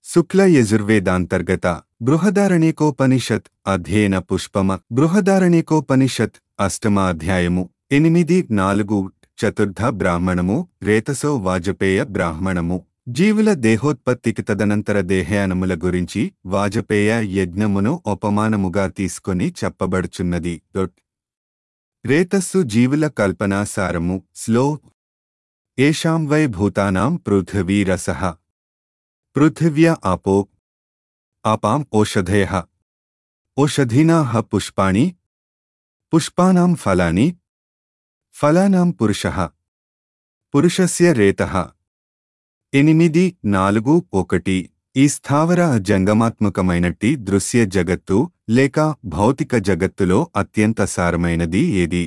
శుక్ల యజుర్వేదాంతర్గత బృహదారణ్యకోపనిషత్ అధ్యయన పుష్పమ బృహదారణ్యకోపనిషత్ అష్టమ అధ్యాయము ఎనిమిది నాలుగు చతుర్థ బ్రాహ్మణము రేతసో వాజపేయ బ్రాహ్మణము జీవుల దేహోత్పత్తికి తదనంతర దేహయానముల గురించి వాజపేయ యజ్ఞమును ఉపమానముగా తీసుకొని చెప్పబడుచున్నది డొట్ రేతస్సు జీవుల కల్పనా సారము స్లో ఏషాం వై భూతానాం పృథివీరసః పృథివ్య ఆపో ఆపాం ఓషధయః ఓషధీనాః పుష్పాణి పుష్పానాం ఫలాని ఫలానాం పురుషః పురుషస్య రేతః ఎనిమిది నాలుగు ఒకటి ఈ స్థావర జంగమాత్మకమైనట్టి దృశ్య జగత్తు లేక భౌతిక జగత్తులో అత్యంత సారమైనది ఏది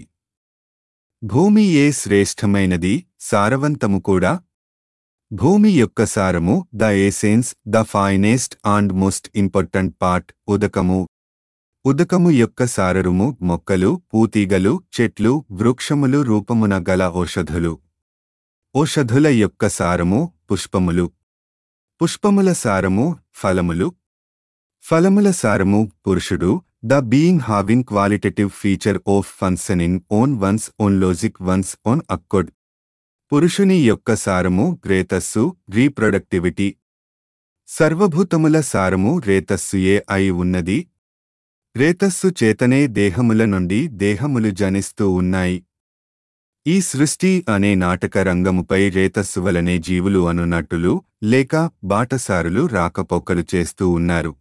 భూమి ఏ శ్రేష్టమైనది సారవంతము కూడా భూమి యొక్క సారము the essence the finest and most important part ఉదకము ఉదకము యొక్క సారరుము మొక్కలు పూతీగలు చెట్లు వృక్షములు రూపమున గల ఔషధులు ఓషధుల యొక్క సారము పుష్పములు పుష్పముల సారము ఫలములు ఫలముల సారము పురుషుడు the being having qualitative feature of functioning own one's own logic one's own accord పురుషుని యొక్క సారము రేతస్సు రీప్రొడక్టివిటీ సర్వభూతముల సారము రేతస్సుయే అయి ఉన్నది రేతస్సు చేతనే దేహముల నుండి దేహములు జనిస్తూ ఉన్నాయి ఈ సృష్టి అనే నాటక రంగముపై రేతస్సు వలనే జీవులు అనునట్టులు లేక బాటసారులు రాకపోకలు చేస్తూ ఉన్నారు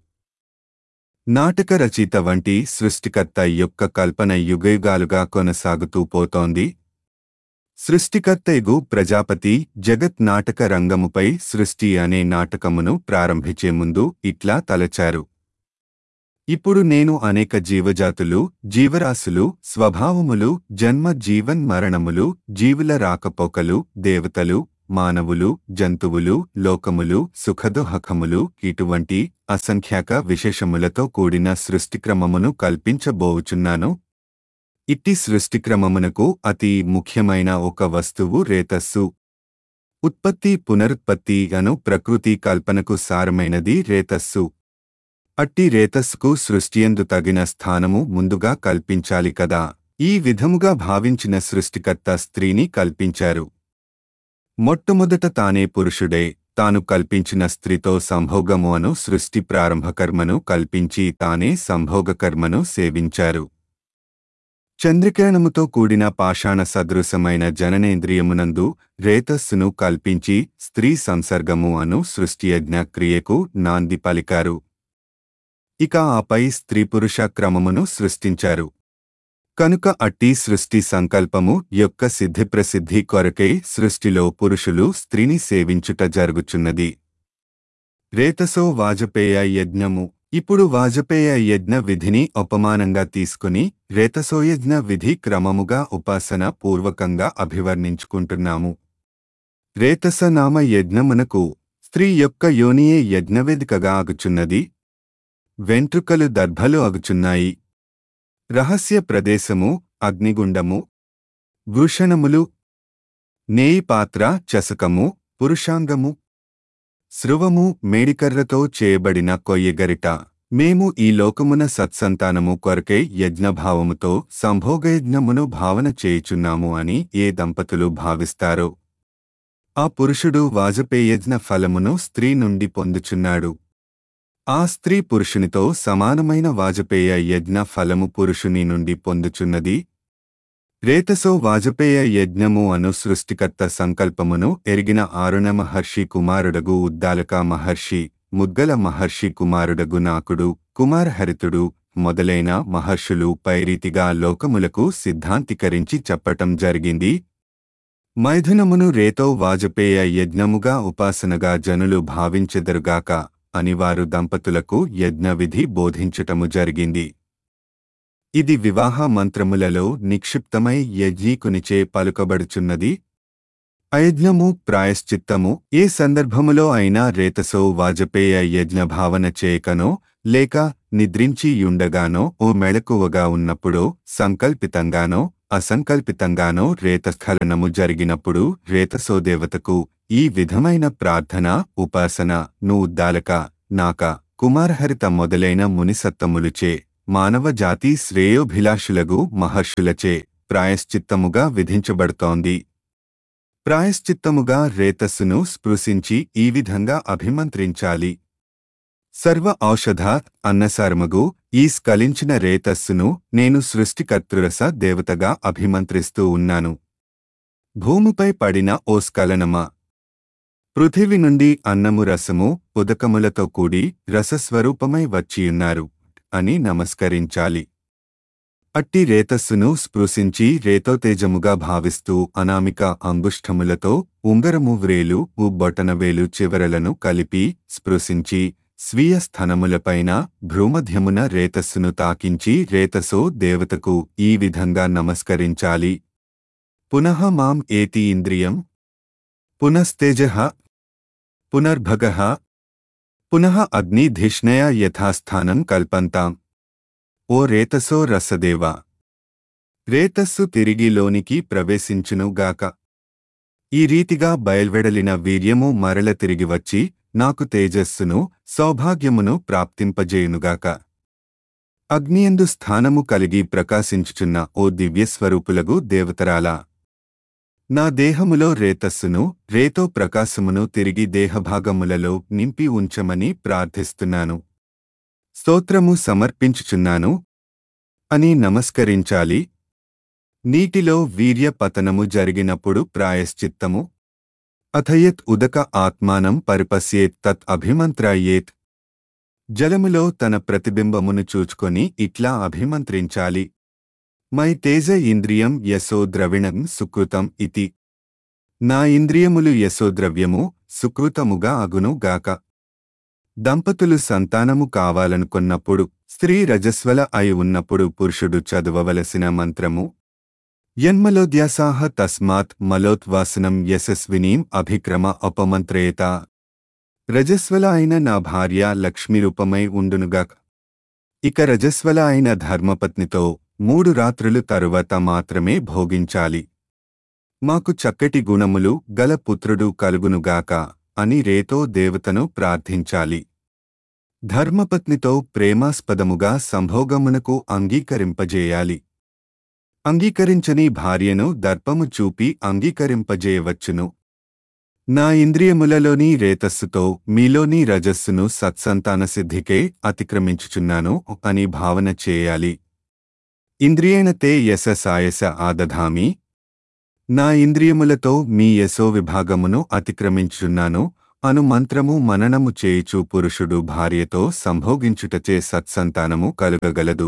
నాటక రచయిత వంటి సృష్టికర్త యొక్క కల్పన యుగయుగాలుగా కొనసాగుతూ పోతోంది సృష్టికర్తయగు ప్రజాపతి జగత్ నాటక రంగముపై సృష్టి అనే నాటకమును ప్రారంభించే ముందు ఇట్లా తలచారు ఇప్పుడు నేను అనేక జీవజాతులు జీవరాశులు స్వభావములు జన్మ జీవన్ మరణములు జీవుల రాకపోకలు దేవతలు మానవులు జంతువులు లోకములు సుఖదుహకములు ఇటువంటి అసంఖ్యాక విశేషములతో కూడిన సృష్టిక్రమమును కల్పించబోవుచున్నాను ఇట్టి సృష్టిక్రమమునకు అతి ముఖ్యమైన ఒక వస్తువు రేతస్సు ఉత్పత్తి పునరుత్పత్తి అను ప్రకృతి కల్పనకు సారమైనది రేతస్సు అట్టి రేతస్సుకు సృష్టియందు తగిన స్థానము ముందుగా కల్పించాలి కదా ఈ విధముగా భావించిన సృష్టికర్త స్త్రీని కల్పించారు మొట్టమొదట తానే పురుషుడే తాను కల్పించిన స్త్రీతో సంభోగము అను సృష్టి ప్రారంభకర్మను కల్పించి తానే సంభోగకర్మను సేవించారు చంద్రకిరణముతో కూడిన పాషాణ సదృశమైన జననేంద్రియమునందు రేతస్సును కల్పించి స్త్రీ సంసర్గము అను సృష్టియజ్ఞ క్రియకు నాంది పలికారు ఇక ఆపై స్త్రీ పురుష క్రమమును సృష్టించారు కనుక అట్టి సృష్టి సంకల్పము యొక్క సిద్ధిప్రసిద్ధి కొరకై సృష్టిలో పురుషులు స్త్రీని సేవించుట జరుగుచున్నది రేతసో వాజపేయ యజ్ఞము ఇప్పుడు వాజపేయ యజ్ఞ విధిని ఉపమానంగా తీసుకుని రేతసోయజ్ఞ విధి క్రమముగా ఉపాసన పూర్వకంగా అభివర్ణించుకుంటున్నాము రేతస నామ యజ్ఞమునకు స్త్రీ యొక్క యోనియే యజ్ఞవేదికగా ఆగుచున్నది వెంట్రుకలు దర్భలు అగుచున్నాయి రహస్య ప్రదేశము అగ్నిగుండము వృషణములు నేయి పాత్ర చసకము పురుషాంగము స్రువము మేడికర్రతో చేయబడిన కొయ్యగరిట మేము ఈ లోకమున సత్సంతానము కొరకై యజ్ఞభావముతో సంభోగయజ్ఞమును భావన చేయుచున్నాము అని ఏ దంపతులు భావిస్తారో ఆ పురుషుడు వాజపేయజ్ఞ ఫలమును స్త్రీ నుండి పొందుచున్నాడు ఆ స్త్రీ పురుషునితో సమానమైన వాజపేయ యజ్ఞ ఫలము పురుషుని నుండి పొందుచున్నది రేతసో వాజపేయ యజ్ఞము అను సృష్టికర్త సంకల్పమును ఎరిగిన ఆరుణ మహర్షి కుమారుడగు ఉద్దాలక మహర్షి ముద్గల మహర్షి కుమారుడగు నాకుడు కుమారహరితుడు మొదలైన మహర్షులు పైరీతిగా లోకములకు సిద్ధాంతీకరించి చెప్పటం జరిగింది మైథునమును రేతో వాజపేయ యజ్ఞముగా ఉపాసనగా జనులు భావించెదరుగాక అని వారు దంపతులకు యజ్ఞవిధి బోధించటము జరిగింది ఇది వివాహ మంత్రములలో నిక్షిప్తమై యజ్ఞీకునిచే పలుకబడుచున్నది అయజ్ఞము ప్రాయశ్చిత్తము ఏ సందర్భములో అయినా రేతసో వాజపేయ యజ్ఞ భావన చేయకనో లేక నిద్రించి యుండగానో ఓ మెళకువగా ఉన్నప్పుడో సంకల్పితంగానో అసంకల్పితంగానో రేతస్ఖలనము జరిగినప్పుడు రేతసోదేవతకు ఈ విధమైన ప్రార్థన ఉపాసన ను ఉద్దాలక నాక కుమారహరిత మొదలైన మునిసత్తములుచే మానవ జాతి శ్రేయోభిలాషులగు మహర్షులచే ప్రాయశ్చిత్తముగా విధించబడుతోంది ప్రాయశ్చిత్తముగా రేతస్సును స్పృశించి ఈ విధంగా అభిమంత్రించాలి సర్వ ఔషధ అన్నసారమగు ఈ స్కలించిన రేతస్సును నేను సృష్టికర్తృరస దేవతగా అభిమంత్రిస్తూ ఉన్నాను భూమిపై పడిన ఓ స్ఖలనమా పృథివి నుండి అన్నము రసము ఉదకములతో కూడి రసస్వరూపమై వచ్చియున్నారు అని నమస్కరించాలి అట్టి రేతస్సును స్పృశించి రేతోతేజముగా భావిస్తూ అనామిక అంగుష్ఠములతో ఉంగరము వ్రేలు ఉబ్బొటనవేలు చివరలను కలిపి స్పృశించి స్వీయ స్థనములపైన భ్రూమధ్యమున రేతస్సును తాకించి రేతసో దేవతకు ఈ విధంగా నమస్కరించాలి పునః మాం ఏతి ఇంద్రియం పునస్తేజ పునర్భగ పునః అగ్నిధిష్ణయ యథాస్థానం కల్పంతాం ఓ రేతసో రసదేవా రేతస్సు తిరిగి లోనికి ప్రవేశించునుగాక ఈ రీతిగా బయల్వెడలిన వీర్యము మరల తిరిగి వచ్చి నాకు తేజస్సును సౌభాగ్యమును ప్రాప్తింపజేయునుగాక అగ్నియందు స్థానము కలిగి ప్రకాశించుచున్న ఓ దివ్యస్వరూపులగు దేవతరాలా నా దేహములో రేతస్సును రేతో ప్రకాశమును తిరిగి దేహభాగములలో నింపి ఉంచమని ప్రార్థిస్తున్నాను స్తోత్రము సమర్పించుచున్నాను అని నమస్కరించాలి నీటిలో వీర్య పతనము జరిగినప్పుడు ప్రాయశ్చిత్తము అథయత్ ఉదక ఆత్మానం పరిపశ్యేత్ తత్ అభిమంత్రాయేత్ జలములో తన ప్రతిబింబమును చూచుకొని ఇట్లా అభిమంత్రించాలి మై తేజ ఇంద్రియం యశో ద్రవిణం సుకృతం ఇతి నా ఇంద్రియములు యశోద్రవ్యము సుకృతముగా అగును గాక దంపతులు సంతానము కావాలనుకున్నప్పుడు స్త్రీ రజస్వల అయి ఉన్నప్పుడు పురుషుడు చదవవలసిన మంత్రము యన్మలోద్యాసాహ తస్మాత్ మలోద్వాసనం యశస్వినీం అభిక్రమ అపమంత్రేత రజస్వల అయిన నా భార్య లక్ష్మీరూపమై ఉండునుగాక ఇక రజస్వల అయిన ధర్మపత్నితో మూడు రాత్రులు తరువాత మాత్రమే భోగించాలి మాకు చక్కటి గుణములు గల పుత్రుడు కలుగునుగాక అని రేతో దేవతను ప్రార్థించాలి ధర్మపత్నితో ప్రేమాస్పదముగా సంభోగమునకు అంగీకరింపజేయాలి అంగీకరించని భార్యను దర్పము చూపి అంగీకరింపజేయవచ్చును నా ఇంద్రియములలోని రేతస్సుతో మీలోని రజస్సును సత్సంతాన సిద్ధికే అతిక్రమించుచున్నాను అని భావన చేయాలి ఇంద్రియేణతే యశసాయస ఆదధామి నా ఇంద్రియములతో మీ యశో విభాగమును అతిక్రమించుచున్నాను అను మంత్రము మననము చేయుచు పురుషుడు భార్యతో సంభోగించుటచే సత్సంతానము కలుగగలదు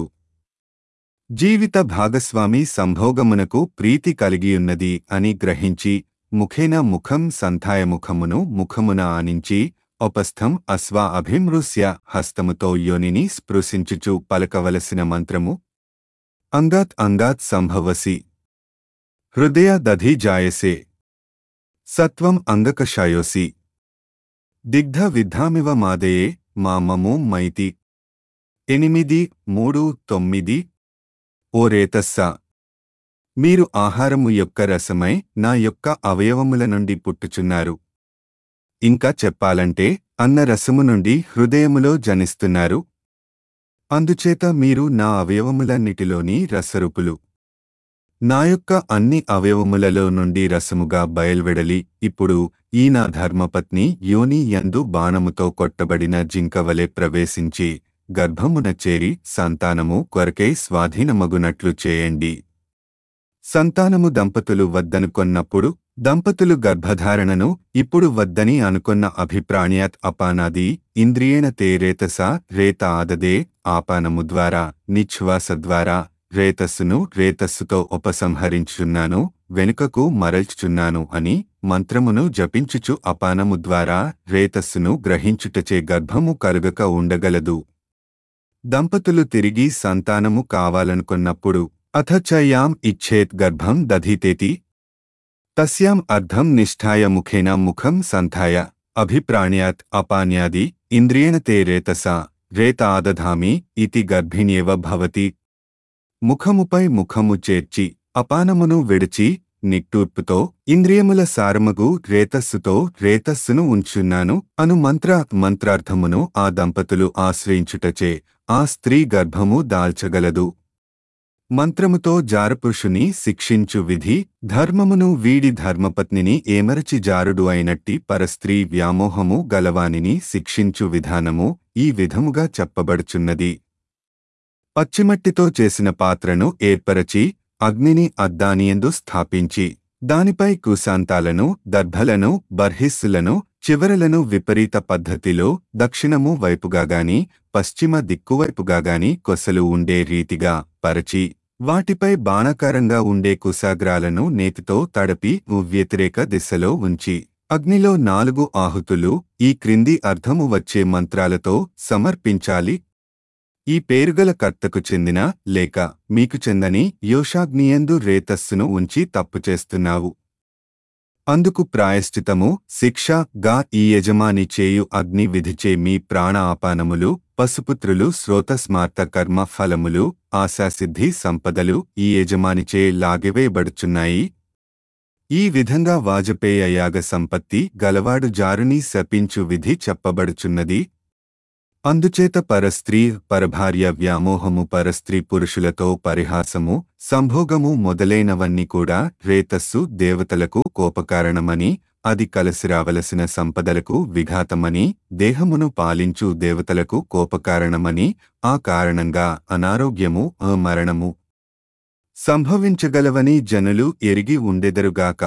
జీవిత భాగస్వామి సంభోగమునకు ప్రీతి కలిగియున్నది అని గ్రహించి ముఖేన ముఖం సంధాయముఖమును ముఖమున ఆనించి ఉపస్థం అశ్వ అభిమృశ్య హస్తముతో యోనిని స్పృశించుచు పలకవలసిన మంత్రము అంగాత్ అంగాత్ సంభవసి హృదయ దధి జాయసే సత్వం అంగకషాయోసి దిగ్ధ విద్ధామివ మాదయే మామము మైతి ఎనిమిది మూడు తొమ్మిది ఓ రేతస్సా మీరు ఆహారము యొక్క రసమై నా యొక్క అవయవముల నుండి పుట్టుచున్నారు ఇంకా చెప్పాలంటే అన్న రసము నుండి హృదయములో జనిస్తున్నారు అందుచేత మీరు నా అవయవములన్నిటిలోని రసరూపులు నా యొక్క అన్ని అవయవములలో నుండి రసముగా బయల్వెడలి ఇప్పుడు ఈ నా ధర్మపత్ని యోని యందు బాణముతో కొట్టబడిన జింకవలె ప్రవేశించి గర్భమున చేరి సంతానము కొరకై స్వాధీనమగునట్లు చేయండి సంతానము దంపతులు వద్దనుకొన్నప్పుడు దంపతులు గర్భధారణను ఇప్పుడు వద్దని అనుకొన్న అభిప్రాణ్యాత్ అపానాది ఇంద్రియేణ తే రేతస రేత ఆదదే ఆపానము ద్వారా నిశ్వాస ద్వారా రేతస్సును రేతస్సుతో ఉపసంహరించుచున్నాను వెనుకకు మరల్చుచున్నాను అని మంత్రమును జపించుచు అపానము ద్వారా రేతస్సును గ్రహించుటచే గర్భము కలుగక ఉండగలదు దంపతులు తిరిగి సంతానము కావాలనుకున్నప్పుడు అథ చ యాం ఇచ్చేత్ గర్భం దధితేతి తస్యాం అర్ధం నిష్ఠాయ ముఖేన ముఖం సంధాయ అభిప్రాణ్యాత్ అపాన్యాది ఇంద్రియేణ తే రేతసా రేత ఆదధామి ఇతి గర్భిణ్యేవ భవతి ముఖముపై ముఖము చేర్చి అపానమును విడిచి నిట్టూర్పుతో ఇంద్రియముల సారమగు రేతస్సుతో రేతస్సును ఉంచున్నాను అను మంత్ర మంత్రార్థమును ఆ దంపతులు ఆశ్రయించుటచే ఆ స్త్రీ గర్భము దాల్చగలదు మంత్రముతో జారపురుషుని శిక్షించు విధి ధర్మమును వీడి ధర్మపత్నిని ఏమరచి జారుడు అయినట్టి పరస్త్రీ వ్యామోహము గలవానిని శిక్షించు విధానము ఈ విధముగా చెప్పబడుచున్నది పచ్చిమట్టితో చేసిన పాత్రను ఏర్పరచి అగ్నిని అద్దానియందు స్థాపించి దానిపై కుశాంతాలను దర్భలను బర్హిస్సులను చివరలను విపరీత పద్ధతిలో దక్షిణము వైపుగాగాని పశ్చిమ దిక్కువైపుగాగాని కొసలు ఉండే రీతిగా పరచి వాటిపై బాణాకారంగా ఉండే కుశాగ్రాలను నేతితో తడపి వ్యతిరేక దిశలో ఉంచి అగ్నిలో నాలుగు ఆహుతులు ఈ క్రింది అర్థము వచ్చే మంత్రాలతో సమర్పించాలి ఈ పేరుగల కర్తకు చెందిన లేక మీకు చెందని యోషాగ్నియందు రేతస్సును ఉంచి తప్పు చేస్తున్నావు అందుకు ప్రాయశ్చితము శిక్ష గా ఈ యజమాని చేయు అగ్ని విధిచే మీ ప్రాణ ఆపానములు పసుపుత్రులు శ్రోతస్మార్త కర్మ ఫలములు ఆశాసిద్ధి సంపదలు ఈ యజమానిచే లాగివేయబడుచున్నాయి ఈ విధంగా వాజపేయ యాగ సంపత్తి గలవాడు జారుని శపించు విధి చెప్పబడుచున్నది అందుచేత పరస్త్రీ పరభార్య వ్యామోహము పరస్త్రీ పురుషులతో పరిహాసము సంభోగము మొదలైనవన్నీ కూడా రేతస్సు దేవతలకు కోపకారణమని అది కలసిరావలసిన సంపదలకు విఘాతమని దేహమును పాలించు దేవతలకు కోపకారణమని ఆ కారణంగా అనారోగ్యము ఆ మరణము సంభవించగలవని జనులు ఎరిగి ఉండెదరుగాక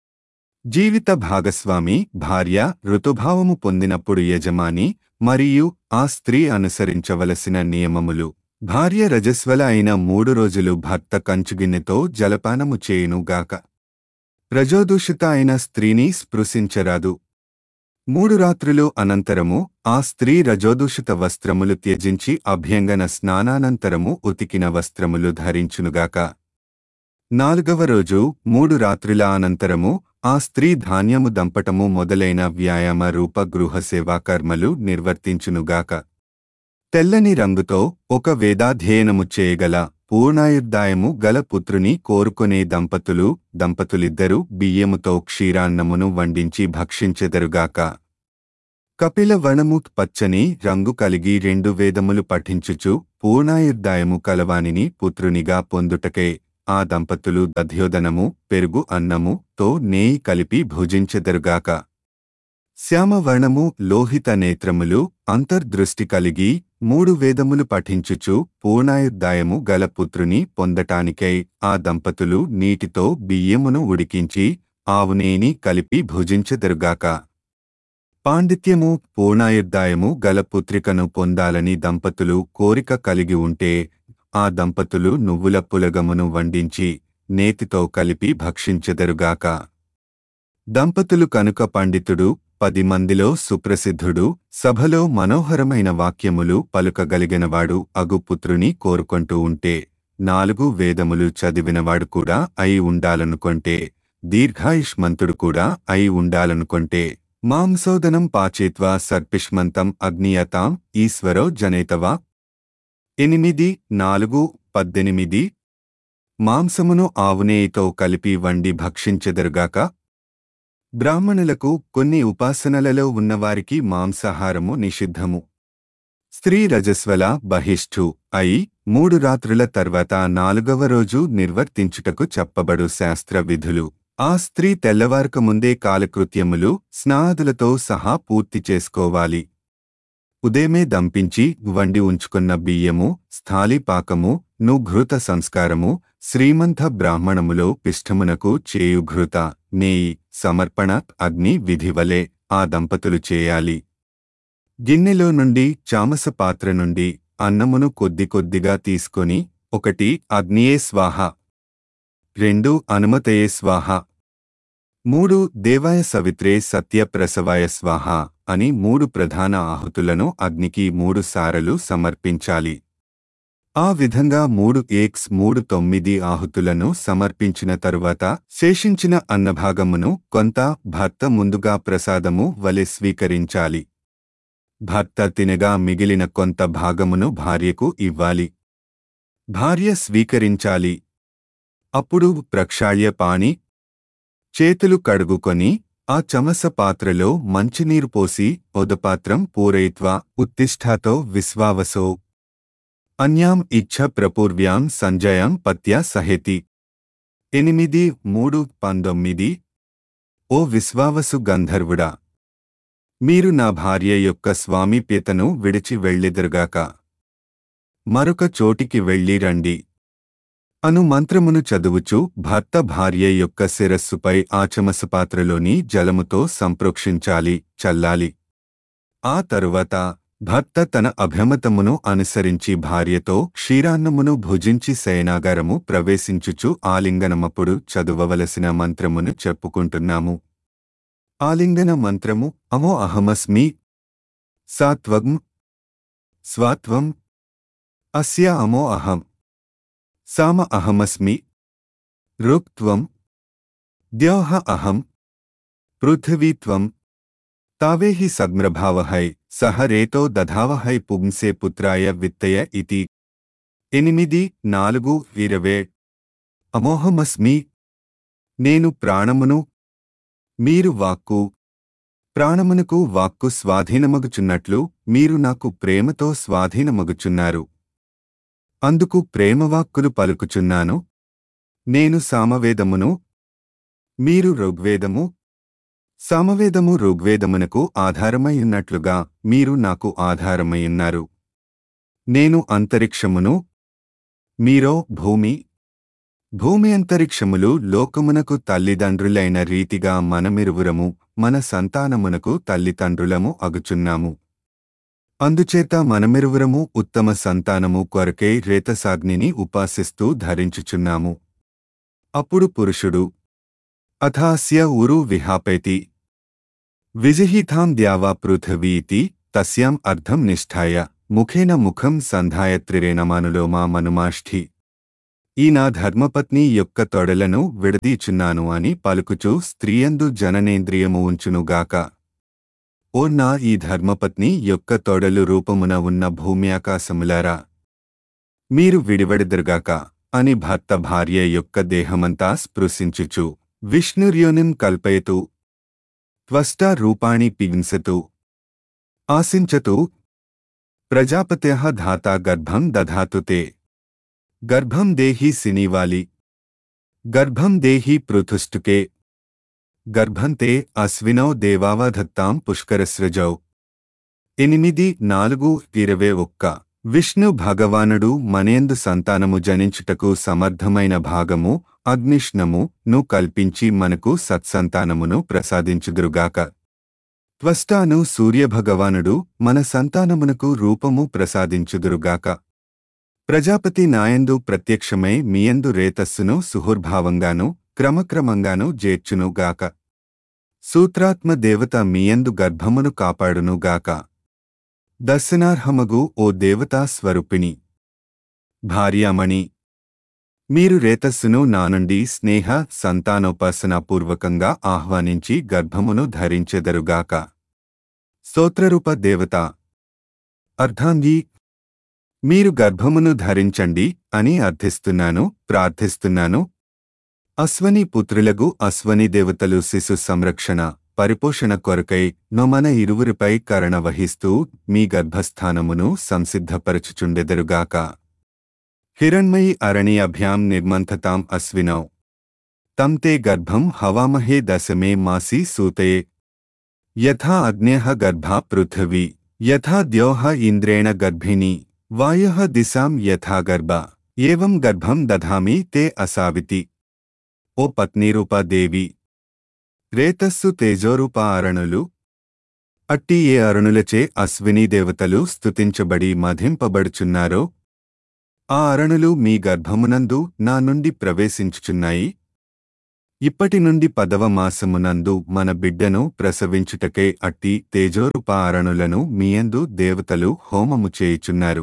జీవిత భాగస్వామి భార్య ఋతుభావము పొందినప్పుడు యజమాని మరియు ఆ స్త్రీ అనుసరించవలసిన నియమములు భార్య రజస్వల అయిన మూడు రోజులు భర్త కంచుగిన్నెతో జలపానము చేయునుగాక రజోదూషిత అయిన స్త్రీని స్పృశించరాదు మూడు రాత్రులు అనంతరము ఆ స్త్రీ రజోదూషిత వస్త్రములు త్యజించి అభ్యంగన స్నానానంతరము ఉతికిన వస్త్రములు ధరించునుగాక నాలుగవ రోజు మూడు రాత్రుల అనంతరము ఆ స్త్రీ ధాన్యము దంపటము మొదలైన వ్యాయామ రూప గృహ సేవా కర్మలు నిర్వర్తించునుగాక తెల్లని రంగుతో ఒక వేదాధ్యయనము చేయగల పూర్ణాయుర్దాయము గల పుత్రుని కోరుకొనే దంపతులు దంపతులిద్దరూ బియ్యముతో క్షీరాన్నమును వండించి భక్షించెదరుగాక కపిల వనము పచ్చని రంగు కలిగి రెండు వేదములు పఠించుచు పూర్ణాయుర్దాయము కలవానిని పుత్రునిగా పొందుటకే ఆ దంపతులు దధ్యోదనము పెరుగు అన్నము తో నేయి కలిపి భుజించెదరుగాక శ్యామవర్ణము లోహిత నేత్రములు అంతర్దృష్టి కలిగి మూడు వేదములు పఠించుచు పూర్ణాయుర్దాయము గల పుత్రుని పొందటానికై ఆ దంపతులు నీటితో బియ్యమును ఉడికించి ఆవునేని కలిపి భుజించెదరుగాక పాండిత్యము పూర్ణాయుర్దాయము గల పుత్రికను పొందాలని దంపతులు కోరిక కలిగి ఉంటే ఆ దంపతులు నువ్వుల పులగమును వండించి నేతితో కలిపి భక్షించెదరుగాక దంపతులు కనుక పండితుడు పది మందిలో సుప్రసిద్ధుడు సభలో మనోహరమైన వాక్యములు పలుకగలిగినవాడు అగుపుత్రుని కోరుకొంటూ ఉంటే నాలుగు వేదములు చదివినవాడు కూడా అయి ఉండాలనుకొంటే దీర్ఘాయుష్మంతుడు కూడా అయి ఉండాలనుకొంటే మాంసోదనం పాచేత్వా సర్పిష్మంతం అగ్నియతాం ఈశ్వరో జనేతవా ఎనిమిది నాలుగు పద్దెనిమిది మాంసమును ఆవునేయితో కలిపి వండి భక్షించెదరుగాక బ్రాహ్మణులకు కొన్ని ఉపాసనలలో ఉన్నవారికి మాంసాహారము నిషిద్ధము స్త్రీ రజస్వల బహిష్ఠు అయి మూడు రాత్రుల తర్వాత నాలుగవ రోజు నిర్వర్తించుటకు చెప్పబడు శాస్త్ర విధులు ఆ స్త్రీ తెల్లవారక ముందే కాలకృత్యములు స్నాదులతో సహా పూర్తి చేసుకోవాలి ఉదయమే దంపించి వండి ఉంచుకున్న బియ్యము స్థాళీపాకము నుఘృత సంస్కారము శ్రీమంత బ్రాహ్మణములో పిష్టమునకు చేయుఘృత నేయి సమర్పణ అగ్ని విధివలే ఆ దంపతులు చేయాలి గిన్నెలో నుండి చామస పాత్ర నుండి అన్నమును కొద్ది కొద్దిగా తీసుకొని ఒకటి అగ్నియే స్వాహ రెండు అనుమతయే స్వాహ మూడు దేవాయ సవిత్రే సత్య ప్రసవాయ స్వాహ అని మూడు ప్రధాన ఆహుతులను అగ్నికి మూడు సారలు సమర్పించాలి ఆ విధంగా మూడు ఏక్స్ మూడు తొమ్మిది ఆహుతులను సమర్పించిన తరువాత శేషించిన అన్నభాగమును కొంత భర్త ముందుగా ప్రసాదము వలె స్వీకరించాలి భర్త తినగా మిగిలిన కొంత భాగమును భార్యకు ఇవ్వాలి భార్య స్వీకరించాలి అప్పుడు ప్రక్షాళ్య పాణి చేతులు కడుగుకొని ఆ చమస పాత్రలో మంచినీరు పోసి ఒదపాత్రం పూరయిత్వా ఉత్తిష్టాతో విశ్వావసో అన్యాం ఇచ్ఛ ప్రపూర్వ్యాం సంజయాం పత్యా సహేతి ఎనిమిది మూడు పంతొమ్మిది ఓ విశ్వావసు గంధర్వుడా మీరు నా భార్య యొక్క స్వామీప్యతను విడిచి వెళ్ళెదరుగాక మరొక చోటికి వెళ్ళి రండి అను మంత్రమును చదువుచు భర్త భార్య యొక్క శిరస్సుపై ఆచమస పాత్రలోని జలముతో సంప్రోక్షించాలి చల్లాలి ఆ తరువాత భర్త తన అభ్యమతమును అనుసరించి భార్యతో క్షీరాన్నమును భుజించి శయనాగారము ప్రవేశించుచు ఆలింగనమప్పుడు చదువవలసిన మంత్రమును చెప్పుకుంటున్నాము ఆలింగన మంత్రము అమో అహమస్మి సాత్వం స్వాత్వం అస్య అమో అహం సామ అహమస్మి రుక్త్వం ద్యోహ అహం పృథివీత్వం తావేహి సగ్మ్రభావహై సహ రేతో దధావహై పుంసే పుత్రాయ విత్తయ ఇతి ఎనిమిది నాలుగు ఇరవే అమోహమస్మి నేను ప్రాణమును మీరు వాక్కు ప్రాణమునకు వాక్కు స్వాధీనమగుచున్నట్లు మీరు నాకు ప్రేమతో స్వాధీనమగుచున్నారు అందుకు ప్రేమవాక్కులు పలుకుచున్నాను నేను సామవేదమును మీరు ఋగ్వేదము సామవేదము ఋగ్వేదమునకు ఆధారమైయున్నట్లుగా మీరు నాకు ఆధారమైయున్నారు నేను అంతరిక్షమును మీరో భూమి భూమి అంతరిక్షములు లోకమునకు తల్లిదండ్రులైన రీతిగా మనమిరువురము మన సంతానమునకు తల్లిదండ్రులము అగుచున్నాము అందుచేత మనమిరువురము ఉత్తమ సంతానము కొరకై రేతసాగ్నిని ఉపాసిస్తూ ధరించుచున్నాము అప్పుడు పురుషుడు అథాస్య ఉరు విహాపేతి విజిహితాం ద్యావా పృథివీతి తస్యాం అర్థం నిష్ఠాయ ముఖేన ముఖం సంధాయత్రిరేణమానులోమా మనుమాష్ఠి ఈ నా ధర్మపత్ని యొక్క తొడలను విడదీచున్నాను అని పలుకుచూ స్త్రీయందు జననేంద్రియము ఉంచునుగాక ఓ నా ఈ ధర్మపత్ని యొక్క తొడలు రూపమున ఉన్న భూమి ఆకాశములారా మీరు విడివడెదరుగాక అని భర్త భార్య యొక్క దేహమంతా స్పృశించుచు విష్ణుర్యోనిం కల్పయతు త్వష్టా రూపాణి పివింసతు ఆశించతు ప్రజాపత్య ధాతా గర్భం దధాతు తే గర్భం దేహి సినీవాలి గర్భం దేహి పృథుష్టుకే గర్భంతే అశ్వినో దేవావధత్తాం పుష్కరసృజౌ ఎనిమిది నాలుగు ఇరవై ఒక్క విష్ణు భగవానుడు మనేందు సంతానము జనించుటకు సమర్థమైన భాగము అగ్నిష్ణము ను కల్పించి మనకు సత్సంతానమును ప్రసాదించుదురుగాక త్వష్టాను సూర్యభగవానుడు మన సంతానమునకు రూపము ప్రసాదించుదురుగాక ప్రజాపతి నాయందు ప్రత్యక్షమై మీయందు రేతస్సును సుహుర్భావంగాను క్రమక్రమంగాను జేర్చునుగాక సూత్రాత్మ దేవత మీయందు గర్భమును కాపాడునుగాక దర్శనార్హమగు ఓ దేవతా స్వరూపిణి భార్యామణి మీరు రేతస్సును నా నుండి స్నేహ సంతానోపాసనాపూర్వకంగా ఆహ్వానించి గర్భమును ధరించెదరుగాక స్తోత్రరూప దేవత అర్ధాంగి మీరు గర్భమును ధరించండి అని అర్థిస్తున్నాను ప్రార్థిస్తున్నాను అశ్వని పుత్రులగు అశ్వని దేవతలు శిశు సంరక్షణ పరిపోషణ కొరకై నొమన ఇరువురిపై కరణ వహిస్తూ మీ గర్భస్థానమును సంసిద్ధపరచుచుండెదరుగాక హిరణ్మయి అరణ్యాభ్యాం నిర్మంథతాం అశ్వినౌ తం తే గర్భం హవామహే దశమే మాసి సూతయే యథా అగ్న్యః గర్భా పృథివీ యథా ద్యోః ఇంద్రేణ గర్భిణీ వాయః దిశాం యథా గర్భ ఏవం గర్భం దధామి తే అసావితి ఓ పత్నీరూపా దేవి రేతస్సు తేజోరూప అరణులు అట్టి ఏ అరుణులచే అశ్వినీ దేవతలు స్తుతించబడి మధింపబడుచున్నారో ఆ అరణులు మీ గర్భమునందు నా నుండి ప్రవేశించుచున్నాయి ఇప్పటి నుండి పదవ మాసమునందు మన బిడ్డను ప్రసవించుటకే అట్టి తేజోరూప అరణులను మీయందు దేవతలు హోమము చేయుచున్నారు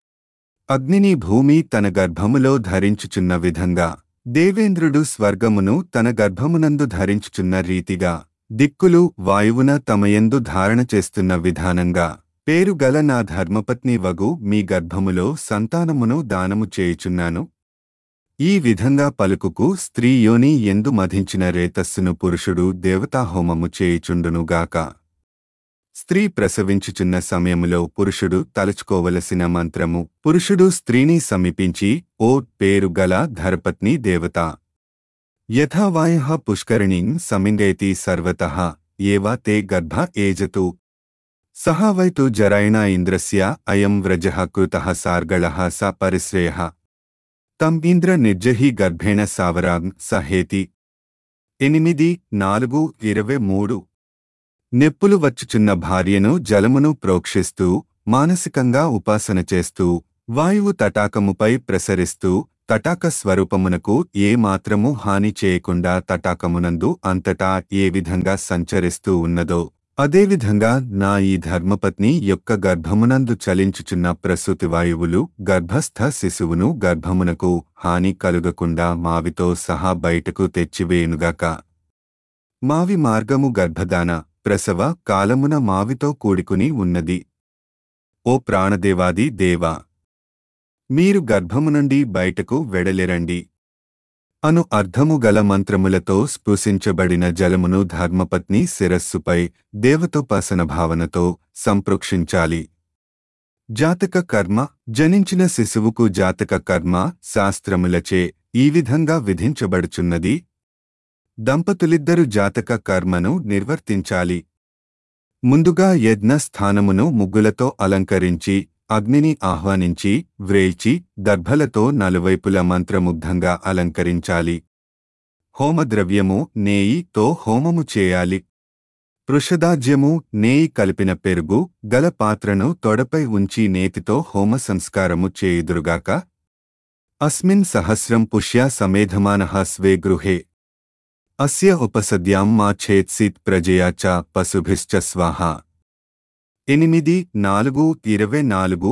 అగ్నిని భూమి తన గర్భములో ధరించుచున్న విధంగా దేవేంద్రుడు స్వర్గమును తన గర్భమునందు ధరించుచున్న రీతిగా దిక్కులు వాయువున తమయందు ధారణ చేస్తున్న విధానంగా పేరుగల నా ధర్మపత్ని వగు మీ గర్భములో సంతానమును దానము చేయుచున్నాను ఈ విధంగా పలుకుకు స్త్రీ యోని ఎందు మధించిన రేతస్సును పురుషుడు దేవతాహోమము చేయుచుండునుగాక స్త్రీ ప్రసవించుచున్న సమయములో పురుషుడు తలుచుకోవలసిన మంత్రము పురుషుడు స్త్రీని సమీపించి ఓ పేరు గల ధరపత్ని దేవత యథా వాయ పుష్కరిణీం సమింగేతి సర్వతః ఏవా తే గర్భ ఏజతు సహ వైతు జరాయణ ఇంద్రస్య అయం వ్రజః కృతః సార్గళః స పరిశ్రయః తం ఇంద్ర నిర్జహి గర్భేణ సావరాం సహేతి ఎనిమిది నాలుగు ఇరవై మూడు నెప్పులు వచ్చుచున్న భార్యను జలమును ప్రోక్షిస్తూ మానసికంగా ఉపాసన చేస్తూ వాయువు తటాకముపై ప్రసరిస్తూ తటాక స్వరూపమునకు ఏ మాత్రము హాని చేయకుండా తటాకమునందు అంతటా ఏ విధంగా సంచరిస్తూ ఉన్నదో అదేవిధంగా నా ఈ ధర్మపత్ని యొక్క గర్భమునందు చలించుచున్న ప్రసూతి వాయువులు గర్భస్థ శిశువును గర్భమునకు హాని కలుగకుండా మావితో సహా బయటకు తెచ్చివేయునుగాక మావి మార్గము గర్భదాన ప్రసవ కాలమున మావితో కూడుకుని ఉన్నది ఓ ప్రాణదేవాది దేవా మీరు గర్భము నుండి బయటకు వెడలిరండి అను అర్ధము గల మంత్రములతో స్పృశించబడిన జలమును ధర్మపత్ని శిరస్సుపై దేవతోపాసన భావనతో సంప్రోక్షించాలి జాతక కర్మ జనించిన శిశువుకు జాతక కర్మ శాస్త్రములచే ఈ విధంగా విధించబడుచున్నది దంపతులిద్దరు జాతక కర్మను నిర్వర్తించాలి ముందుగా యజ్ఞ స్థానమును ముగ్గులతో అలంకరించి అగ్నిని ఆహ్వానించి వ్రేల్చి దర్భలతో నలువైపుల మంత్రముగ్ధంగా అలంకరించాలి హోమద్రవ్యము నేయితో హోమము చేయాలి పృషదాజ్యము నేయి కలిపిన పెరుగు గల పాత్రను తొడపై ఉంచి నేతితో హోమ సంస్కారము చేయుదురుగాక అస్మిన్ సహస్రం పుష్య సమేధమానః స్వే గృహే అస్య ఉపసద్యాం మా ఛేత్సిత్ ప్రజయా చ పశుభిశ్చ స్వాహ ఎనిమిది నాలుగు ఇరవై నాలుగు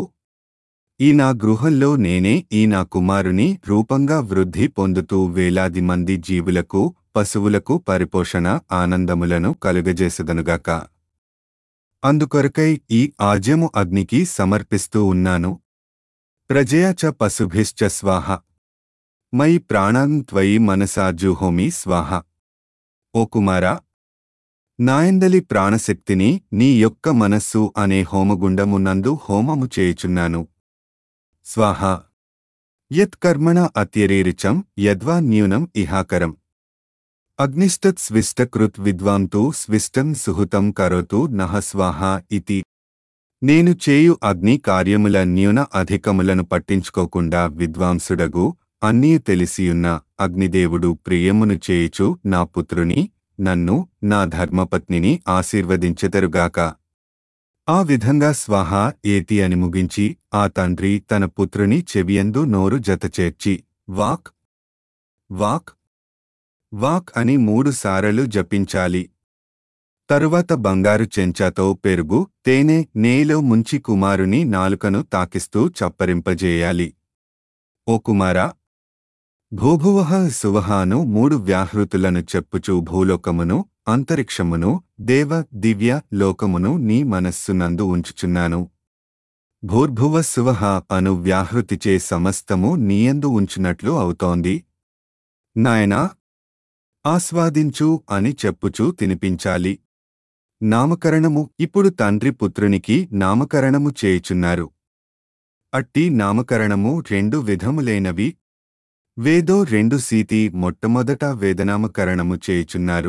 ఈ నా గృహంలో నేనే ఈ నా కుమారుని రూపంగా వృద్ధి పొందుతూ వేలాది మంది జీవులకు పశువులకు పరిపోషణ ఆనందములను కలుగజేసదనుగాక అందుకొరకై ఈ ఆజ్యము అగ్నికి సమర్పిస్తూ ఉన్నాను ప్రజయా చ పశుభిశ్చ స్వాహ మయి ప్రాణం త్వయి మనసా జుహోమి స్వాహ ఓ కుమారా నాయందలి ప్రాణశక్తిని నీ యొక్క మనస్సు అనే హోమగుండమునందు హోమము చేయుచున్నాను స్వాహ యత్కర్మణ అత్యరీరిచం యద్వా న్యూనం ఇహాకరం అగ్నిష్టత్ స్విష్టకృత్ విద్వాంతు స్విష్టం సుహృతం కరోతు నహ స్వాహ ఇతి నేను చేయు అగ్ని కార్యముల న్యూన అధికములను పట్టించుకోకుండా విద్వాంసుడగు అన్నీ తెలిసియున్న అగ్నిదేవుడు ప్రియమును చేయుచు నా పుత్రుని నన్ను నా ధర్మపత్నిని ఆశీర్వదించెదరుగాక ఆ విధంగా స్వాహ ఏతి అని ముగించి ఆ తండ్రి తన పుత్రుని చెవియందు నోరు జతచేర్చి వాక్ వాక్ వాక్ అని మూడు సారలు జపించాలి తరువాత బంగారు చెంచాతో పెరుగు తేనె నేయిలో ముంచి కుమారుని నాలుకను తాకిస్తూ చప్పరింపజేయాలి ఓ కుమారా భూభువః సువహాను మూడు వ్యాహృతులను చెప్పుచు భూలోకమును అంతరిక్షమును దేవ దివ్య లోకమును నీ మనస్సునందు ఉంచుచున్నాను భూర్భువ సువహ అను వ్యాహృతిచే సమస్తము నీయందు ఉంచునట్లు అవుతోంది నాయనా ఆస్వాదించు అని చెప్పుచూ తినిపించాలి నామకరణము ఇప్పుడు తండ్రి పుత్రునికి నామకరణము చేయుచున్నారు అట్టి నామకరణము రెండు విధములైనవి వేదో రెండు సీతి మొట్టమొదట వేదనామకరణము చేయుచున్నారు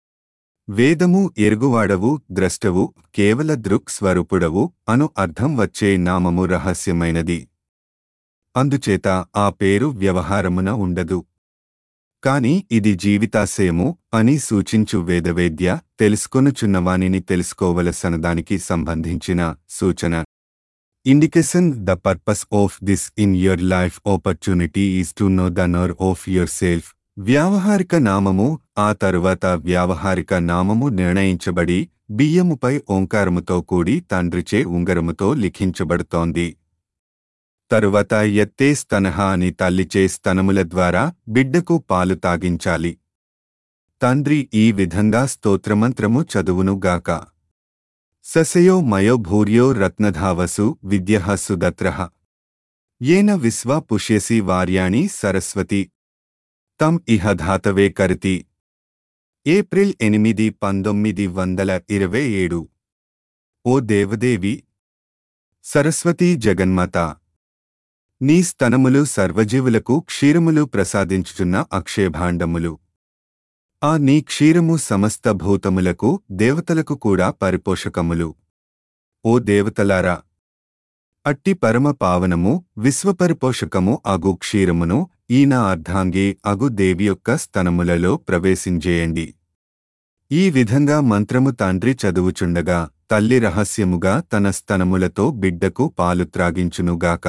వేదము ఎరుగువాడవు ద్రష్టవు కేవల దృక్ స్వరూపుడవు అను అర్థం వచ్చే నామము రహస్యమైనది అందుచేత ఆ పేరు వ్యవహారమున ఉండదు కాని ఇది జీవితాశయము అని సూచించు వేదవేద్య తెలుసుకొనుచున్నవానిని తెలుసుకోవలసనదానికి సంబంధించిన సూచన indication the purpose of this in your life opportunity is to know the knower of yourself వ్యావహారిక నామము ఆ తరువాత వ్యావహారిక నామము నిర్ణయించబడి బియ్యముపై ఓంకారముతో కూడి తండ్రిచే ఉంగరముతో లిఖించబడుతోంది తరువాత ఎత్తే స్తనహ అని తల్లిచే స్తనముల ద్వారా బిడ్డకు పాలు తాగించాలి తండ్రి ఈ విధంగా స్తోత్రమంత్రము చదువునుగాక ససయో మయో భూర్యో రత్నధావసు విద్యః సుదత్రః ఏన విశ్వ పుష్యసి వార్యాణి సరస్వతి తం ఇహ ధాతవే కరితి ఏప్రిల్ ఎనిమిది పంతొమ్మిది వందల ఇరవై ఏడు ఓ దేవదేవి సరస్వతీ జగన్మాత నీ స్తనములు సర్వజీవులకు క్షీరములు ప్రసాదించుచున్న అక్షయభాండములు ఆ నీ క్షీరము సమస్త భూతములకు దేవతలకు కూడా పరిపోషకములు ఓ దేవతలారా అట్టి పరమ పావనము విశ్వపరిపోషకము అగు క్షీరమును ఈన అర్ధాంగి అగు దేవి యొక్క స్తనములలో ప్రవేశించేయండి ఈ విధంగా మంత్రము తండ్రి చదువుచుండగా తల్లి రహస్యముగా తన స్తనములతో బిడ్డకు పాలు త్రాగించునుగాక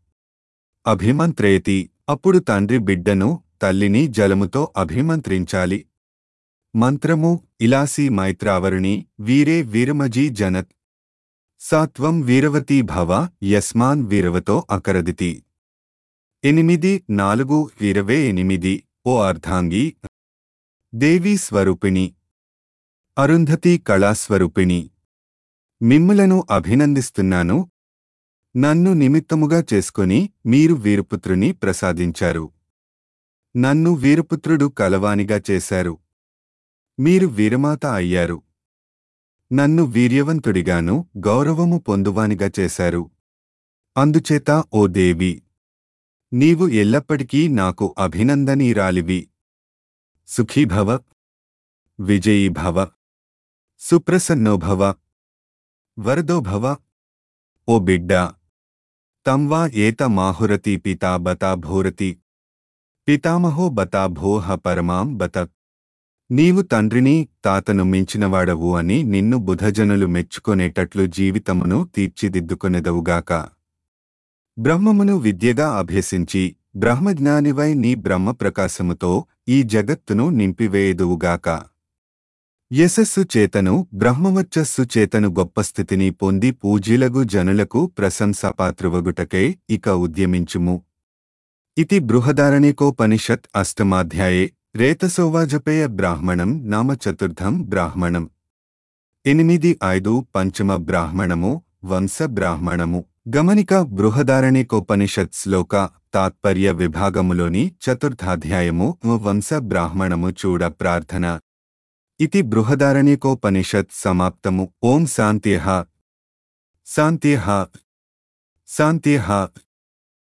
అభిమంత్రేతి అప్పుడు తండ్రి బిడ్డను తల్లిని జలముతో అభిమంత్రించాలి మంత్రము ఇలాసి మైత్రావరుణి వీరే వీరమజీ జనత్ సాత్వం వీరవతీ భవ యస్మాన్ వీరవతో అకరదితి ఎనిమిది నాలుగు ఇరవై ఎనిమిది ఓ అర్ధాంగి దేవీ స్వరూపిణి అరుంధతి కళాస్వరూపిణి మిమ్ములను అభినందిస్తున్నాను నన్ను నిమిత్తముగా చేసుకుని మీరు వీరపుత్రుని ప్రసాదించారు నన్ను వీరపుత్రుడు కలవానిగా చేశారు మీరు వీరమాత అయ్యారు నన్ను వీర్యవంతుడిగాను గౌరవము పొందువానిగా చేశారు అందుచేత ఓ దేవి నీవు ఎల్లప్పటికీ నాకు అభినందనీరాలివి సుఖీభవ విజయీభవ సుప్రసన్నోభవ వరదోభవ ఓ బిడ్డా తంవా ఏత మాహురతి పితా బతా భూరతి పితామహో బతా భోహ పరమాం బత నీవు తండ్రిని తాతను మించినవాడవు అని నిన్ను బుధజనులు మెచ్చుకొనేటట్లు జీవితమును తీర్చిదిద్దుకొనెదవుగాక బ్రహ్మమును విద్యగా అభ్యసించి బ్రహ్మజ్ఞానివై నీ బ్రహ్మ ప్రకాశముతో ఈ జగత్తును నింపివేయదువుగాక యశస్సు చేతను బ్రహ్మవర్చస్సు చేతను గొప్ప స్థితిని పొంది పూజ్యులగు జనులకు ప్రశంసాపాత్రువగుటకై ఇక ఉద్యమించుము ఇతి బృహదారణికోపనిషత్ అష్టమాధ్యాయే రేతసోవాజపేయ బ్రాహ్మణం నామ చతుర్థం బ్రాహ్మణం ఎనిమిది ఐదు పంచమ బ్రాహ్మణము వంశ బ్రాహ్మణము గమనిక బృహదారణికోపనిషత్ శ్లోక తాత్పర్య విభాగములోని చతుర్థాధ్యాయము వంశ బ్రాహ్మణము చూడ ప్రార్థన ఇతి బృహదారణికోపనిషత్ సమాప్తము ఓం శాంత్యః శాంత్యః శాంత్యః